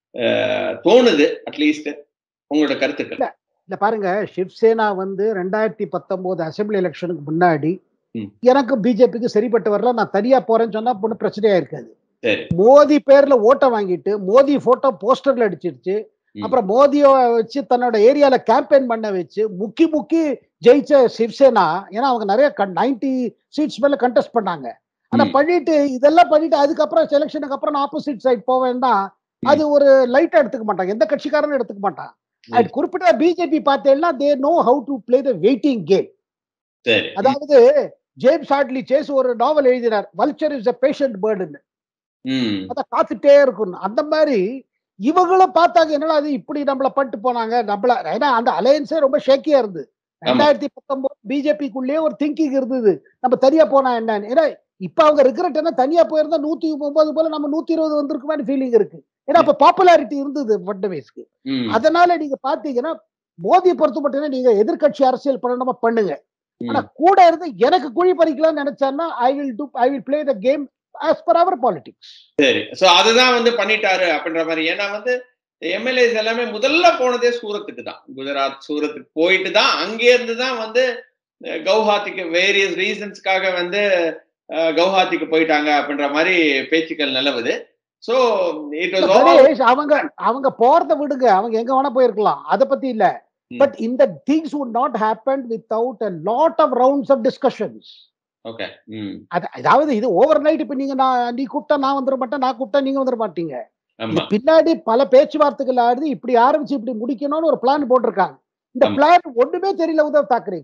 அஹ், தோணுது அட்லீஸ்ட் உங்களோட கருத்துக்கள் இல்ல பாருங்க சிவசேனா வந்து ரெண்டாயிரத்தி பத்தொன்பது அசெம்பிளி எலெக்ஷனுக்கு முன்னாடி ம். எனக்கு பிஜேபிக்கு சரிப்பட்டு வரல நான் தனியா போறேன்னு சொன்னா ஒன்றும் பிரச்சனையா இருக்காது சரி மோடி பேர்ல ஓட்டை வாங்கிட்டு மோடி போட்டோ போஸ்டர்ல அடிச்சிருச்சு ம். அப்புறம் மோதிய வச்சு தன்னோட ஏரியால கேம்பெயின் பண்ண வச்சு முக்கி முக்கி ஜெயிச்ச சிவசேனா ஏன்னா அவங்க நிறைய நைன்டி சீட்ஸ் மேல கண்டெஸ்ட் பண்ணாங்க ஆனா ம். பண்ணிட்டு இதெல்லாம் பண்ணிட்டு அதுக்கப்புறம் செலெக்ஷனுக்கு அப்புறம் நான் ஆப்போசிட் சைட் போவேன்னா அது ஒரு லைட்டா எடுத்துக்க மாட்டாங்க எந்த கட்சிக்காரனும் எடுத்துக்க மாட்டான் ம். அது குறிப்பிட்ட பிஜேபி பார்த்தேன்னா they know how to play the waiting game சரி அதாவது ஜேம்ஸ் ஹார்ட்லி சேஸ் ஒரு நாவல் எழுதினார் வல்ச்சர் இஸ் அ பேஷண்ட் பேர்டுன்னு ம் அதை காத்துட்டே இருக்கும் அந்த மாதிரி இவங்களும் பார்த்தாங்க என்னடா அது இப்படி நம்மள பண்ணிட்டு போனாங்க நம்மள ஏன்னா அந்த அலையன்ஸே ரொம்ப ஷேக்கியா இருந்து ரெண்டாயிரத்தி பத்தொன்பது பிஜேபிக்குள்ளேயே ஒரு திங்கிங் இருந்தது நம்ம தனியா போனா என்னன்னு ஏன்னா இப்ப அவங்க ரிக்ரெட் என்ன தனியா போயிருந்தா நூத்தி ஒன்பது போல நம்ம நூத்தி இருபது வந்திருக்குமான்னு ஃபீலிங் இருக்கு ஏன்னா அப்ப பாப்புலாரிட்டி இருந்தது ஃபட்னவிஸ்க்கு ம் அதனால நீங்க பாத்தீங்கன்னா மோதியை பொறுத்த மட்டும் நீங்க எதிர்க்கட்சி அரசியல் பண்ணணுமா பண்ணுங்க ம். ஆனா கூட இருந்து எனக்கு குழி பறிக்கலாம்னு நினைச்சான்னா I will do I will play the game as per our politics சரி சோ அதுதான் வந்து பண்ணிட்டாரு அப்படின்ற மாதிரி ஏன்னா வந்து எம்எல்ஏஸ் எல்லாமே முதல்ல போனதே சூரத்துக்கு தான் குஜராத் சூரத்துக்கு போயிட்டு தான் அங்கே இருந்து தான் வந்து அஹ், கவுஹாத்திக்கு வேரியஸ் ரீசன்ஸ்க்காக வந்து அஹ், கவுஹாத்திக்கு போயிட்டாங்க அப்படின்ற மாதிரி பேச்சுக்கள் நிலவுது சோ இட் வாஸ் கணேஷ் அவங்க அவங்க போறத விடுங்க அவங்க எங்க வேணா போயிருக்கலாம் அத பத்தி இல்ல ம். பட் இந்த things would not happen without a lot of rounds of discussions okay ம் அது அதாவது இது ஓவர் நைட் இப்ப நீங்க நான் நீ கூப்பிட்டா நான் வந்துட மாட்டேன் நான் கூப்பிட்டா நீங்க வந்துட மாட்டீங்க இது ஆமா பின்னாடி பல பேச்சுவார்த்தைகள் ஆடுது இப்படி ஆரம்பிச்சு இப்படி முடிக்கணும்னு ஒரு பிளான் போட்டிருக்காங்க இந்த ஆமா. பிளான் ஒண்ணுமே தெரியல உத்தவ் தாக்கரே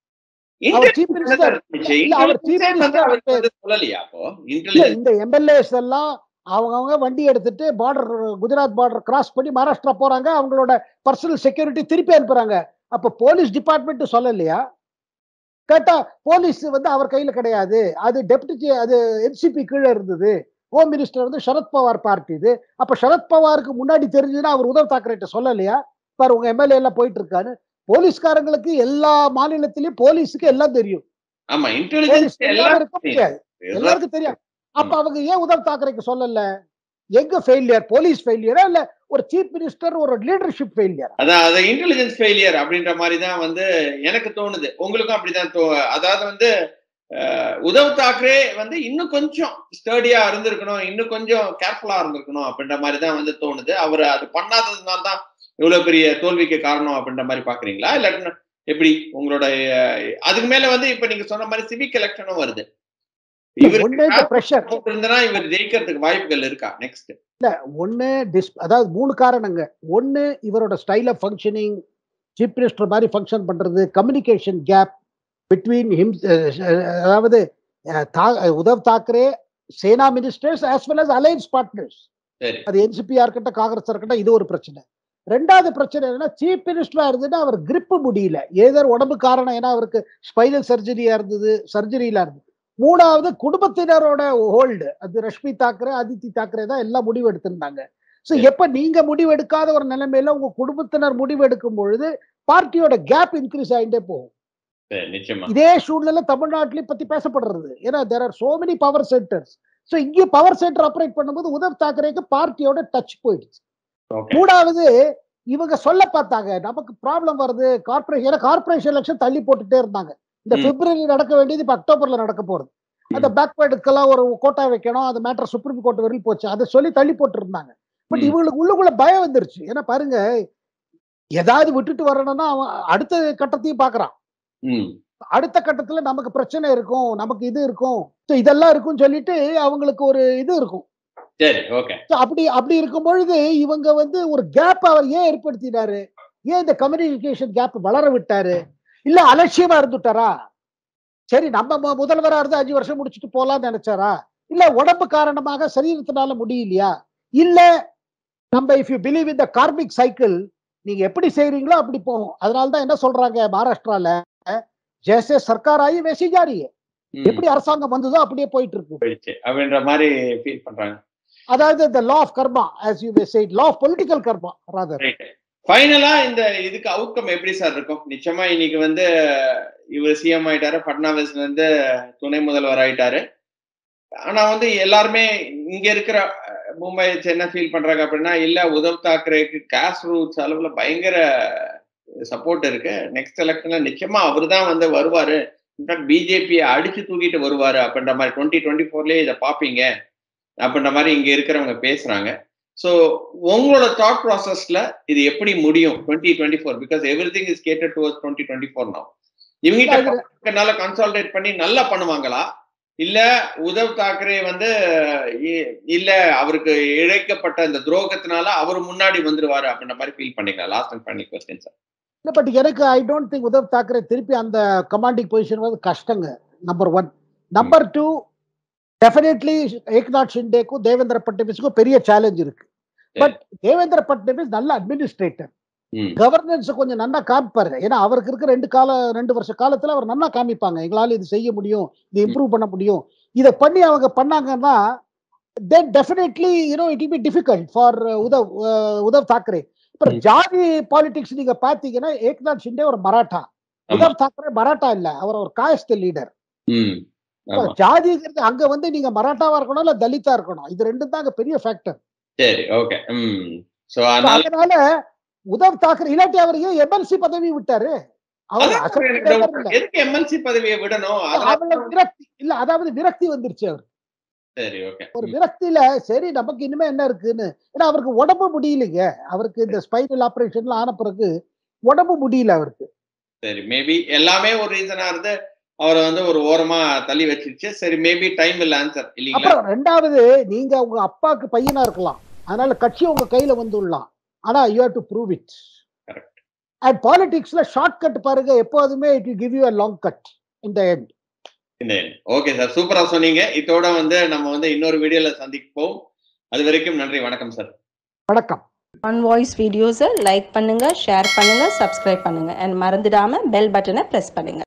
அவர் chief minister- இல்ல, அவர் chief Intelligence வந்து minister அவருக்கு வந்து சொல்லலையா அப்போ இல்ல இன்டெலிஜென்ஸ் இந்த எம்எல்ஏஸ் எல்லாம் அவங்கவங்க வண்டி எடுத்துட்டு பார்டர் குஜராத் பார்டர் கிராஸ் பண்ணி மகாராஷ்டிரா போறாங்க அவங்களோட பர்சனல் செக்யூரிட்டி திருப்பி அனுப்புறாங்க அப்ப போலீஸ் டிபார்ட்மெண்ட் சொல்லலையா கேட்டா போலீஸ் வந்து அவர் கையில கிடையாது அது டெப்டி அது என்சிபி கீழே இருந்தது ஹோம் மினிஸ்டர் வந்து சரத்பவார் பார்ட்டி இது அப்ப சரத்பவாருக்கு முன்னாடி தெரிஞ்சதுன்னா அவர் உத்தவ் தாக்கரேட்ட சொல்லலையா பாரு உங்க எம்எல்ஏ எல்லாம் போயிட்டு இருக்காரு போலீஸ்காரங்களுக்கு எல்லா மாநிலத்திலயும் போலீஸுக்கு எல்லாம் தெரியும் ஆமா போலீஸ் இன்டெலிஜென்ஸ் தெரியாம இருக்க எல்லாம் முடியாது எல்லாருக்கும் தெரியும் அப்ப அவங்க ஏன் உத்தவ் தாக்கரேக்கு சொல்லல எங்க ஃபெயிலியர் போலீஸ் ஃபெயிலியரா இல்ல ஒரு சீஃப் மினிஸ்டர் ஒரு லீடர்ஷிப் ஃபெயிலியர் அதான் அது இன்டெலிஜென்ஸ் ஃபெயிலியர் அப்படின்ற மாதிரி தான் வந்து எனக்கு தோணுது உங்களுக்கும் அப்படிதான் தோ அதாவது வந்து அஹ், உத்தவ் தாக்கரே வந்து இன்னும் கொஞ்சம் ஸ்டடியா இருந்திருக்கணும் இன்னும் கொஞ்சம் கேர்ஃபுல்லா இருந்திருக்கணும் அப்படின்ற மாதிரி தான் வந்து தோணுது அவர் அது பண்ணாததுனால தான் இவ்வளவு பெரிய தோல்விக்கு காரணம் அப்படின்ற மாதிரி பாக்குறீங்களா இல்ல எப்படி உங்களோட அஹ், அதுக்கு மேல வந்து இப்ப நீங்க சொன்ன மாதிரி சிவிக் எலெக்ஷனும் வருது இவர் ஒண்ணு இந்த ப்ரெஷர் இருந்தனா இவர் ஜெயிக்கிறதுக்கு வாய்ப்புகள் இருக்கா நெக்ஸ்ட் இல்ல ஒண்ணு டிஸ் அதாவது மூணு காரணங்க ஒண்ணு இவரோட style of functioning chief minister மாதிரி ஃபங்க்ஷன் பண்றது கம்யூனிகேஷன் கேப் பிட்வீன் ஹிம் அதாவது அஹ், தா- Uddhav Thackeray Sena ministers as well as alliance partners சரி அது என்சிபியா இருக்கட்டும் காங்கிரஸ் இருக்கட்டும் இது ஒரு பிரச்சனை ரெண்டாவது பிரச்சனை என்னன்னா சீஃப் மினிஸ்டரா இருந்ததுன்னா அவர் grip முடியல ஏதோ உடம்பு காரணம் ஏன்னா அவருக்கு ஸ்பைனல் சர்ஜரியா இருந்தது சர்ஜரியில இருந்தது மூணாவது குடும்பத்தினரோட ஹோல்டு அது ரஷ்மி தாக்கரே அதித்தி தாக்கரே தான் எல்லாம் முடிவு எடுத்திருந்தாங்க ஸோ சரி. எப்ப நீங்க முடிவு எடுக்காத ஒரு நிலைமையில உங்க குடும்பத்தினர் முடிவு எடுக்கும் பொழுது பார்ட்டியோட கேப் இன்க்ரீஸ் ஆகிட்டே போகும் சரி நிச்சயமா இதே சூழ்நிலை தமிழ்நாட்டிலையும் பத்தி பேசப்படுறது ஏன்னா there are so many power centres so இங்கே பவர் சென்டர் ஆப்ரேட் பண்ணும்போது உத்தவ் தாக்கரேக்கு பார்ட்டியோட டச் போயிடுச்சு ஓகே மூணாவது இவங்க சொல்ல பார்த்தாங்க நமக்கு ப்ராப்ளம் வருது கார்பரேஷன் ஏன்னா கார்பரேஷன் எலெக்ஷன் தள்ளி போட்டுட்டே இருந்தாங்க இந்த ம். பிப்ரவரி நடக்க வேண்டியது இப்ப அக்டோபர்ல நடக்க போறது அந்த பேக்வேர்டுக்கெல்லாம் ஒரு கோட்டா வைக்கணும் அந்த மேட்டர் சுப்ரீம் கோர்ட் வரையும் போச்சு அதை சொல்லி தள்ளி போட்டு இருந்தாங்க பட் ம். இவங்களுக்கு உள்ளுக்குள்ள பயம் வந்துருச்சு ஏன்னா பாருங்க ஏதாவது விட்டுட்டு வரணும்னா அவன் அடுத்த கட்டத்தையும் பாக்குறான் ம் அடுத்த கட்டத்துல நமக்கு பிரச்சனை இருக்கும் நமக்கு இது இருக்கும் So இதெல்லாம் இருக்கும்னு சொல்லிட்டு அவங்களுக்கு ஒரு இது இருக்கும் சரி ஓகே So அப்படி அப்படி இருக்கும் பொழுது இவங்க வந்து ஒரு கேப் அவர் ஏன் ஏற்படுத்தினாரு ஏன் இந்த கம்யூனிகேஷன் கேப் வளர விட்டாரு இல்ல அலட்சியமா இருந்துட்டாரா சரி நம்ம மு- முதல்வரா இருந்து அஞ்சு வருஷம் முடிச்சுட்டு போலாம்னு நினைச்சாரா இல்ல உடம்பு காரணமாக சரீரத்தினால முடியலையா இல்ல நம்ம இஃப் யூ பிலீவ் இந்த கார்மிக் சைக்கிள் நீங்க எப்படி செய்றீங்களோ அப்படி போகும் அதனால தான் என்ன சொல்றாங்க மகாராஷ்டிரால ஜெயசே சர்க்கார் ஆகி வேசி ஜாரி ம், எப்படி அரசாங்கம் வந்ததோ அப்படியே போயிட்டு இருக்கு போயிடுச்சு அப்படின்ற மாதிரி ஃபீல் பண்றாங்க அதாவது இந்த law of karma as you may say law of political karma rather right ஃபைனலா இந்த இதுக்கு அவுட்கம் எப்படி சார் இருக்கும் நிச்சயமா இன்னைக்கு வந்து இவர் சிஎம் ஆயிட்டாரு பட்னாவிஸ் வந்து துணை முதல்வர் ஆயிட்டாரு ஆனா வந்து எல்லாருமே இங்க இருக்கிற அஹ், மும்பை என்ன ஃபீல் பண்றாங்க அப்படின்னா இல்ல உத்தவ் தாக்கரேக்கு காஸ் ரூட்ஸ் அளவுல பயங்கர சப்போர்ட் இருக்கு நெக்ஸ்ட் எலெக்ஷன்ல நிச்சயமா அவர் தான் வந்து வருவாரு இன்ஃபேக்ட் பிஜேபி அடிச்சு தூக்கிட்டு வருவாரு அப்படின்ற மாதிரி டுவெண்ட்டி டுவெண்ட்டி ஃபோர்லயே இதை பாப்பீங்க அப்படின்ற மாதிரி இங்க இருக்கிறவங்க பேசுறாங்க ஸோ உங்களோட தாட் ப்ராசஸ்ல இது எப்படி முடியும் twenty twenty four because everything is கேட்டட் towards twenty twenty four no இவங்கிட்ட நல்லா கன்சால்டேட் பண்ணி நல்லா பண்ணுவாங்களா இல்ல உத்தவ் தாக்கரே வந்து இ- இல்ல அவருக்கு இழைக்கப்பட்ட இந்த துரோகத்தினால அவர் முன்னாடி வந்துருவாரு அப்படின்ற மாதிரி ஃபீல் பண்ணீங்களா last and final question sir இல்ல பட் எனக்கு I don't think Uddhav Thackeray திருப்பி அந்த கமாண்டிங் பொசிஷன் வந்து கஷ்டங்க number one number two definitely Eknath ஷிண்டேக்கும் தேவேந்திர பட்னவிஸுக்கும் பெரிய சேலஞ்ச் இருக்கு பட் தேவேந்திர பட்னவிஸ் நல்ல அட்மினிஸ்ட்ரேட்டர் ம் கவர்னன்ஸ் கொஞ்சம் நல்லா காமிப்பாரு ஏன்னா அவருக்கு இருக்க ரெண்டு கால ரெண்டு வருஷ காலத்துல அவர் நல்லா காமிப்பாங்க எங்களால இது செய்ய முடியும் இது இம்ப்ரூவ் பண்ண முடியும் இதை பண்ணி அவங்க பண்ணாங்கன்னா then definitely you know it be difficult for Uddhav ah, Uddhav Thackeray இப்போ ம். ஜாதி பாலிடிக்ஸ் நீங்க பாத்தீங்கன்னா ஏக்நாத் ஷிண்டே ஒரு மராட்டா ஆமா. உத்தவ் தாக்கரே மராட்டா இல்ல அவர் ஒரு காயஸ்த லீடர் ம் ஆமா ஜாதிங்கிறது அங்க வந்து நீங்க மராட்டாவா இருக்கணும் இல்ல தலித்தா இருக்கணும் இது ரெண்டும் தான் அங்க பெரிய ஃபேக்டர் சரி ஓகே ம் ஸோ அதனால அதனால உத்தவ் தாக்கரே இல்லாட்டி அவர் ஏன் எம்எல்சி பதவி விட்டாரு அவர் அதான் அசல் எனக்கு leader doubt. இல்ல. எதுக்கு எம்எல்சி பதவியை விடணும் அவரு அதனால விரக்தி இல்ல அதாவது விரக்தி வந்துருச்சு அவர் சரி ஓகே ஒரு விரக்தியில சரி நமக்கு இனிமே என்ன இருக்குன்னு ஏன்னா அவருக்கு உடம்பு முடியலைங்க அவருக்கு இந்த ஸ்பைனல் ஆபரேஷன்ல ஆன பிறகு உடம்பு முடியல அவருக்கு சரி மேபி எல்லாமே ஒரு ரீசனா இருந்து அவரை வந்து ஒரு ஓரமா தள்ளி வச்சிருச்சு சரி மேபி டைம் இல்ல ஆன்சர் இல்லீங்களா அப்புறம் ரெண்டாவது நீங்க உங்க அப்பாக்கு பையனா இருக்கலாம் அதனால கட்சி உங்க கையில வந்துடலாம் ஆனா you have to prove it Correct. And பாலிடிக்ஸ்ல ஷார்ட் கட் பாருங்க எப்போதுமே it will give you a long cut இந்த எண்ட் ஓகே சார் சூப்பரா சொன்னீங்க இதோட வந்து நம்ம வந்து இன்னொரு வீடியோல சந்திப்போம் அது வரைக்கும் நன்றி வணக்கம் சார் வணக்கம் ஆன் வாய்ஸ் வீடியோஸை லைக் பண்ணுங்கள் ஷேர் பண்ணுங்கள் சப்ஸ்கிரைப் பண்ணுங்கள் அண்ட் மறந்துடாமல் பெல் பட்டனை ப்ரெஸ் பண்ணுங்கள்